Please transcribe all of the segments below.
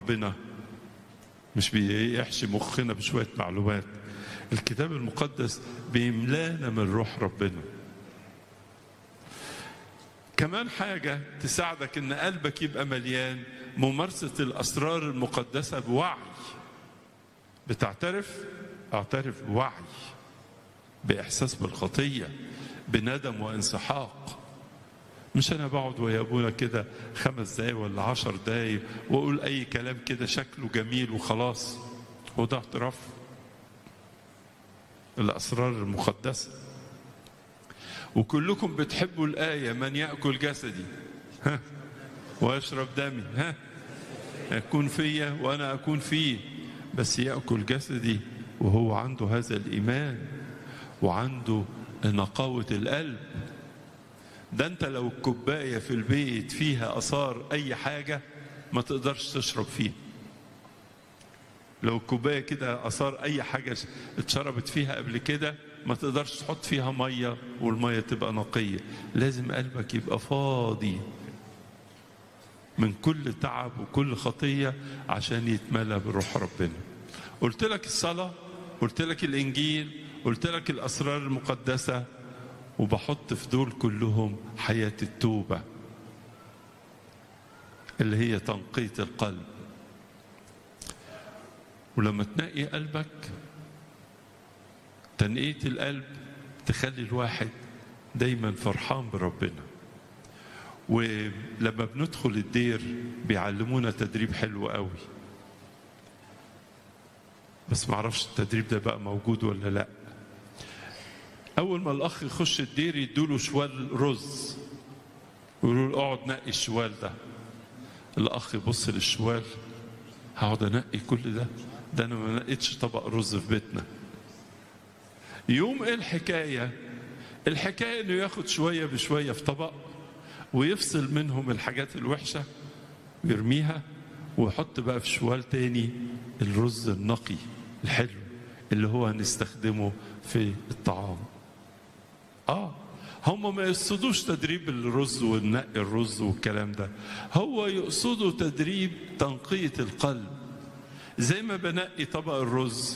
ربنا مش بيحشي مخنا بشوية معلومات الكتاب المقدس بيملانا من روح ربنا كمان حاجة تساعدك ان قلبك يبقى مليان ممارسة الأسرار المقدسة بوعي بتعترف اعترف بوعي بإحساس بالخطية بندم وانسحاق مش انا بقعد ويا ابونا كده خمس دقايق ولا عشر دقايق واقول اي كلام كده شكله جميل وخلاص هو ده اعتراف الاسرار المقدسه وكلكم بتحبوا الايه من ياكل جسدي ها ويشرب دمي ها يكون فيا وانا اكون فيه بس ياكل جسدي وهو عنده هذا الايمان وعنده نقاوه القلب ده انت لو الكوبايه في البيت فيها اثار اي حاجه ما تقدرش تشرب فيها لو الكوبايه كده اثار اي حاجه اتشربت فيها قبل كده ما تقدرش تحط فيها ميه والميه تبقى نقيه لازم قلبك يبقى فاضي من كل تعب وكل خطيه عشان يتملى بروح ربنا قلت لك الصلاه قلت لك الانجيل قلت لك الاسرار المقدسه وبحط في دول كلهم حياة التوبة اللي هي تنقية القلب ولما تنقي قلبك تنقية القلب تخلي الواحد دايما فرحان بربنا ولما بندخل الدير بيعلمونا تدريب حلو قوي بس معرفش التدريب ده بقى موجود ولا لأ اول ما الاخ يخش الدير يدوله شوال رز ويقولوا له اقعد نقي الشوال ده الاخ يبص للشوال هقعد انقي كل ده ده انا ما نقيتش طبق رز في بيتنا يوم ايه الحكايه الحكايه انه ياخد شويه بشويه في طبق ويفصل منهم الحاجات الوحشه ويرميها ويحط بقى في شوال تاني الرز النقي الحلو اللي هو هنستخدمه في الطعام اه هم ما يقصدوش تدريب الرز والنقي الرز والكلام ده هو يقصدوا تدريب تنقية القلب زي ما بنقي طبق الرز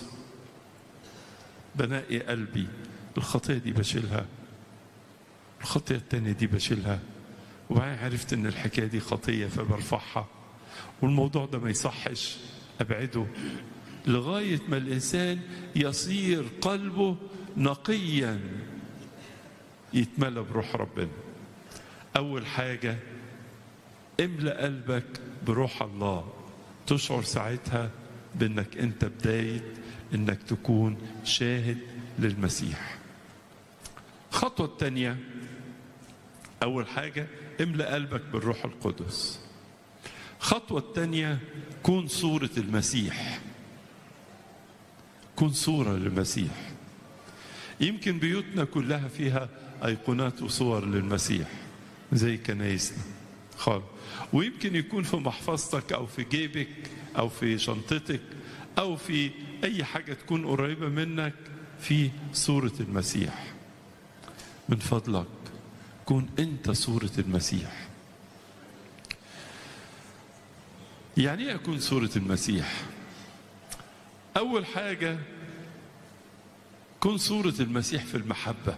بنقي قلبي الخطية دي بشيلها الخطية التانية دي بشيلها وبعدين عرفت ان الحكاية دي خطية فبرفعها والموضوع ده ما يصحش ابعده لغاية ما الإنسان يصير قلبه نقيا يتملى بروح ربنا أول حاجة املأ قلبك بروح الله تشعر ساعتها بأنك أنت بداية أنك تكون شاهد للمسيح الخطوة الثانية أول حاجة املأ قلبك بالروح القدس الخطوة الثانية كون صورة المسيح كن صورة للمسيح يمكن بيوتنا كلها فيها أيقونات وصور للمسيح زي كنايسنا خالص ويمكن يكون في محفظتك أو في جيبك أو في شنطتك أو في أي حاجة تكون قريبة منك في صورة المسيح من فضلك كون أنت صورة المسيح يعني ايه أكون صورة المسيح؟ أول حاجة كن صورة المسيح في المحبة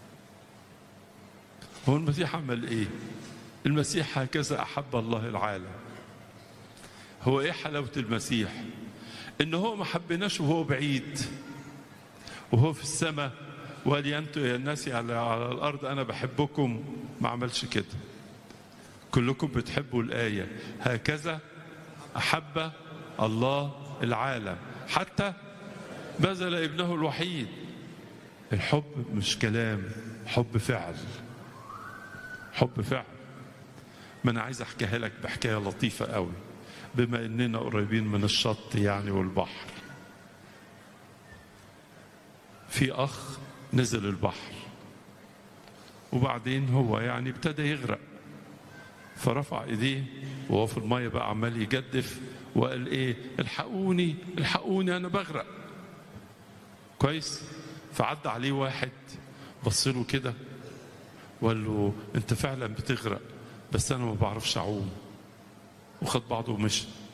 هو المسيح عمل إيه؟ المسيح هكذا أحب الله العالم هو إيه حلاوة المسيح؟ إن هو ما حبناش وهو بعيد وهو في السماء وقال يا أنتوا يا الناس على, على الأرض أنا بحبكم ما عملش كده كلكم بتحبوا الآية هكذا أحب الله العالم حتى بذل ابنه الوحيد الحب مش كلام حب فعل حب فعل ما انا عايز احكيها لك بحكايه لطيفه قوي بما اننا قريبين من الشط يعني والبحر في اخ نزل البحر وبعدين هو يعني ابتدى يغرق فرفع ايديه وهو في الميه بقى عمال يجدف وقال ايه الحقوني الحقوني انا بغرق كويس فعدى عليه واحد بص له كده وقال له انت فعلا بتغرق بس انا ما بعرفش اعوم وخد بعضه ومشي